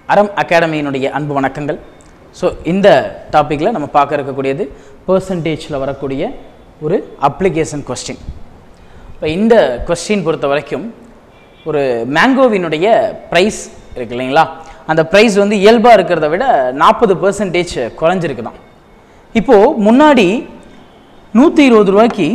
அறம் அகாடமியினுடைய அன்பு வணக்கங்கள் ஸோ இந்த டாப்பிக்கில் நம்ம பார்க்க இருக்கக்கூடியது பர்சன்டேஜில் வரக்கூடிய ஒரு அப்ளிகேஷன் கொஸ்டின் இப்போ இந்த கொஸ்டின் பொறுத்த வரைக்கும் ஒரு மேங்கோவினுடைய ப்ரைஸ் இருக்கு இல்லைங்களா அந்த ப்ரைஸ் வந்து இயல்பாக இருக்கிறத விட நாற்பது பர்சன்டேஜ் குறைஞ்சிருக்குதான் இப்போது முன்னாடி நூற்றி இருபது ரூபாய்க்கு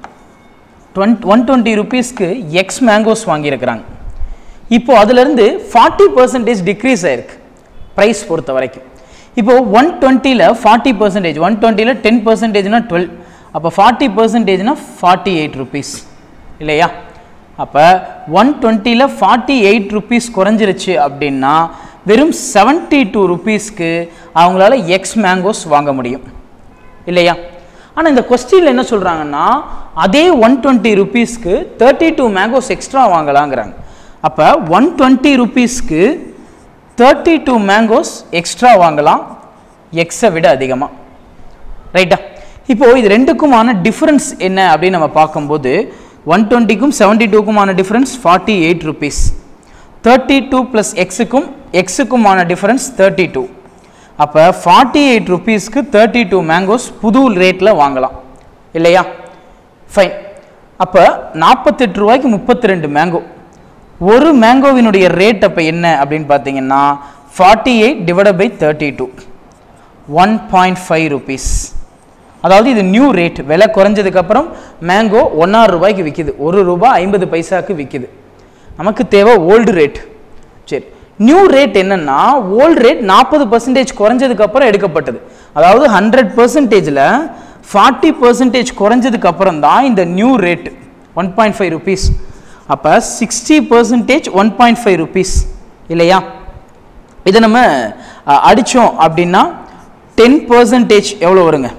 டுவெண்ட் ஒன் டுவெண்ட்டி ருபீஸ்க்கு எக்ஸ் மேங்கோஸ் வாங்கியிருக்கிறாங்க இப்போ அதுலேருந்து ஃபார்ட்டி பர்சன்டேஜ் டிக்ரீஸ் ஆயிருக்கு ப்ரைஸ் பொறுத்த வரைக்கும் இப்போ ஒன் டுவெண்ட்டியில் ஃபார்ட்டி பர்சன்டேஜ் ஒன் டுவெண்ட்டியில் டென் பர்சன்டேஜ்னா டுவெல் அப்போ ஃபார்ட்டி பர்சன்டேஜ்னா ஃபார்ட்டி எயிட் ருபீஸ் இல்லையா அப்போ ஒன் டுவெண்ட்டியில் ஃபார்ட்டி எயிட் ருபீஸ் குறைஞ்சிருச்சு அப்படின்னா வெறும் செவன்ட்டி டூ ருபீஸ்க்கு அவங்களால எக்ஸ் மேங்கோஸ் வாங்க முடியும் இல்லையா ஆனால் இந்த கொஸ்டினில் என்ன சொல்கிறாங்கன்னா அதே ஒன் டுவெண்ட்டி ருபீஸ்க்கு தேர்ட்டி டூ மேங்கோஸ் எக்ஸ்ட்ரா வாங்கலாங்கிறாங்க அப்போ ஒன் டுவெண்ட்டி ருபீஸ்க்கு தேர்ட்டி டூ மேங்கோஸ் எக்ஸ்ட்ரா வாங்கலாம் எக்ஸை விட அதிகமாக ரைட்டா இப்போது இது ரெண்டுக்குமான டிஃப்ரென்ஸ் என்ன அப்படின்னு நம்ம பார்க்கும்போது ஒன் டுவெண்ட்டிக்கும் செவன்ட்டி டூக்குமான difference forty eight rupees thirty two plus எக்ஸுக்கும் எக்ஸுக்குமான டிஃப்ரென்ஸ் தேர்ட்டி டூ அப்போ ஃபார்ட்டி எயிட் ருபீஸ்க்கு தேர்ட்டி டூ மேங்கோஸ் புது ரேட்டில் வாங்கலாம் இல்லையா ஃபைன் அப்போ நாற்பத்தெட்டு ரூபாய்க்கு முப்பத்தி ரெண்டு மேங்கோ ஒரு மேங்கோவினுடைய ரேட் அப்போ என்ன அப்படின்னு பார்த்தீங்கன்னா forty eight divide by thirty two one point five rupees அதாவது இது நியூ ரேட் விலை குறைஞ்சதுக்கப்புறம் மேங்கோ ஒன்றாறு ரூபாய்க்கு விற்கிது ஒரு ரூபாய் ஐம்பது பைசாக்கு விற்கிது நமக்கு தேவை ஓல்டு ரேட் சரி நியூ ரேட் என்னன்னா ஓல்டு ரேட் நாற்பது பர்சன்டேஜ் குறைஞ்சதுக்கப்புறம் எடுக்கப்பட்டது அதாவது ஹண்ட்ரட் பர்சன்டேஜில் ஃபார்ட்டி பர்சன்டேஜ் குறைஞ்சதுக்கு அப்புறம் தான் இந்த new rate one point five rupees அப்போ sixty percentage one point five rupees இல்லையா இதை நம்ம அடித்தோம் அப்படின்னா டென் பர்சன்டேஜ் எவ்வளோ வருங்க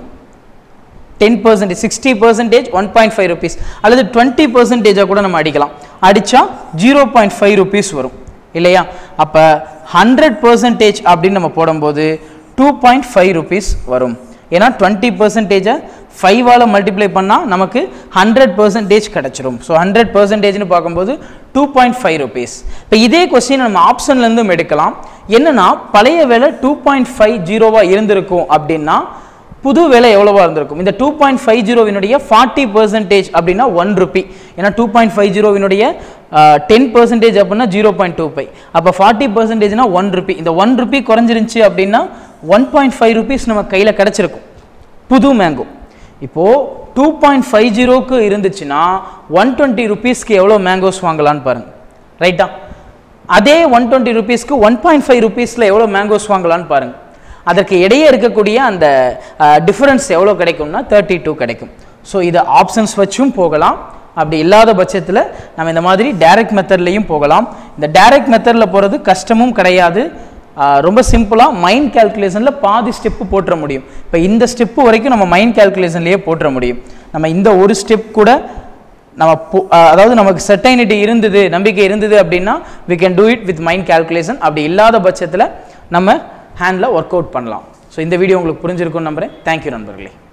ten percentage sixty percentage one point five rupees அல்லது டுவெண்ட்டி பர்சன்டேஜாக கூட நம்ம அடிக்கலாம் அடித்தா ஜீரோ பாயிண்ட் ஃபைவ் ருபீஸ் வரும் இல்லையா அப்போ ஹண்ட்ரட் பர்சன்டேஜ் அப்படின்னு நம்ம போடும்போது டூ பாயிண்ட் ஃபைவ் ருபீஸ் வரும் ஏன்னா டுவெண்ட்டி பர்சன்டேஜை ஃபைவால் மல்டிப்ளை பண்ணால் நமக்கு ஹண்ட்ரட் பர்சன்டேஜ் கிடச்சிரும் ஸோ ஹண்ட்ரட் பர்சன்டேஜ்னு பார்க்கும்போது டூ பாயிண்ட் ஃபைவ் ருபீஸ் இப்போ இதே கொஸ்டின் நம்ம ஆப்ஷன்லேருந்தும் எடுக்கலாம் என்னன்னா பழைய விலை டூ பாயிண்ட் ஃபைவ் ஜீரோவாக இருந்திருக்கும் அப்படின்னா புது விலை எவ்வளவா இருந்திருக்கும் இந்த டூ பாயிண்ட் ஃபைவ் ஜீரோவினுடைய ஃபார்ட்டி பர்சன்டேஜ் அப்படின்னா ஒன் ருபி ஏன்னா டூ பாயிண்ட் ஃபைவ் ஜீரோவினுடைய டென் பர்சன்டேஜ் அப்படின்னா ஜீரோ பாயிண்ட் டூ ஃபைவ் அப்போ ஃபார்ட்டி பர்சன்டேஜ்னா ஒன் ருபி இந்த ஒன் ருபி குறைஞ்சிருந்துச்சு அப்படின்னா ஒன் பாயிண்ட் ஃபைவ் ருபீஸ் நம்ம கையில் கிடச்சிருக்கும் புது மேங்கோ இப்போது டூ பாயிண்ட் ஃபைவ் ஜீரோக்கு இருந்துச்சுன்னா ஒன் டுவெண்ட்டி ருபீஸ்க்கு எவ்வளோ மேங்கோஸ் வாங்கலான்னு பாருங்கள் ரைட்டா அதே ஒன் டுவெண்ட்டி ருபீஸ்க்கு ஒன் பாயிண்ட் ஃபைவ் ருபீஸில் எவ்வளோ மேங்கோஸ் வாங்கலான்னு பாருங்கள் அதற்கு இடையே இருக்கக்கூடிய அந்த டிஃபரன்ஸ் எவ்வளோ கிடைக்கும்னா தேர்ட்டி டூ கிடைக்கும் ஸோ இதை ஆப்ஷன்ஸ் வச்சும் போகலாம் அப்படி இல்லாத பட்சத்தில் நம்ம இந்த மாதிரி டைரக்ட் மெத்தட்லையும் போகலாம் இந்த டைரக்ட் மெத்தடில் போகிறது கஷ்டமும் கிடையாது ரொம்ப சிம்பிளாக மைண்ட் கேல்குலேஷனில் பாதி ஸ்டெப்பு போட்டுற முடியும் இப்போ இந்த ஸ்டெப்பு வரைக்கும் நம்ம மைண்ட் கேல்குலேஷன்லேயே போட்டுற முடியும் நம்ம இந்த ஒரு ஸ்டெப் கூட நம்ம அதாவது நமக்கு செர்டைனிட்டி இருந்தது நம்பிக்கை இருந்தது அப்படின்னா we can do it with mind calculation அப்படி இல்லாத பட்சத்தில் நம்ம ஹேண்டில் ஒர்க் அவுட் பண்ணலாம் ஸோ இந்த வீடியோ உங்களுக்கு புரிஞ்சிருக்கும்னு நம்புகிறேன் தேங்க்யூ நண்பர்களே